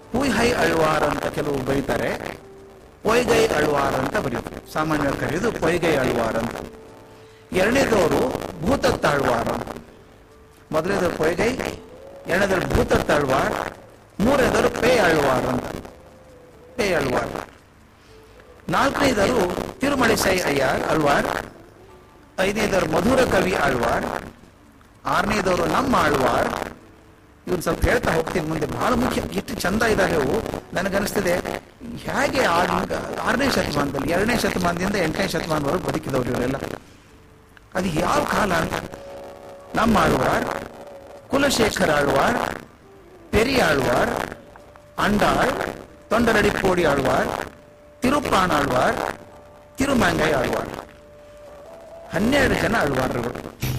ಪುಯ್ಹೈ ಅಳ್ವಾರ್ ಅಂತ ಕೆಲವು ಬರೀತಾರೆ ಪೊಯ್ಗೈ ಅಳ್ವಾರ್ ಅಂತ ಬರೀತಾರೆ ಸಾಮಾನ್ಯವಾಗಿ ಕರೆಯೋದು ಪೊಯ್ಗೈ ಅಳ್ವಾರ್ ಅಂತ ಎರಡನೇದವರು ಭೂತತ್ತಾಳ್ವಾರ್ ಅಂತ ಮೊದಲನೇದವರು ಪೊಯ್ಗೈ ಎರಡನೇದವರು ಭೂತತ್ತಾಳ್ವಾರ್ ಮೂರನೇದವರು ಪೇ ಅಳ್ವಾರ್ ಅಂತ ಪೇ ಅಳ್ವಾರ್ ನಾಲ್ಕನೇದರು ತಿರುಮಳಿಸೈ ಅಯ್ಯಾರ್ ಅಳ್ವಾರ್ ಐದನೇದವರು ಮಧುರ ಕವಿ ಆಳ್ವಾರ್ ಆರನೇದವರು ನಮ್ಮ ಆಳ್ವಾರ್ ಇವ್ರು ಸ್ವಲ್ಪ ಹೇಳ್ತಾ ಹೋಗ್ತೀನಿ ಮುಂದೆ ಬಹಳ ಮುಖ್ಯ ಎಷ್ಟು ಚಂದ ಇದಾವೆ ಅವು ನನಗನ್ನಿಸ್ತಿದೆ ಹೇಗೆ ಆರ್- ಆರನೇ ಶತಮಾನದಲ್ಲಿ ಎರಡನೇ ಶತಮಾನದಿಂದ ಎಂಟನೇ ಶತಮಾನದವರೆಗೆ ಬದುಕಿದವರು ಇವರೆಲ್ಲ ಅದು ಯಾವ ಕಾಲ ಅಂತ ನಮ್ಮ ಆಳ್ವಾರ್ ಕುಲಶೇಖರ ಆಳ್ವಾರ್ ಪೆರಿ ಆಳ್ವಾರ್ ಅಂಡಾಳ್ ತೊಂಡರಡಿಪೋಡಿ ಆಳ್ವಾರ್ ತಿರುಪ್ರಾಣ ಆಳ್ವಾರ್ ತಿರುಮಂಗೈ ಆಳ್ವಾರ್ ಹನ್ನೆರಡು ಜನ ಆಳ್ವಾರರುಗಳು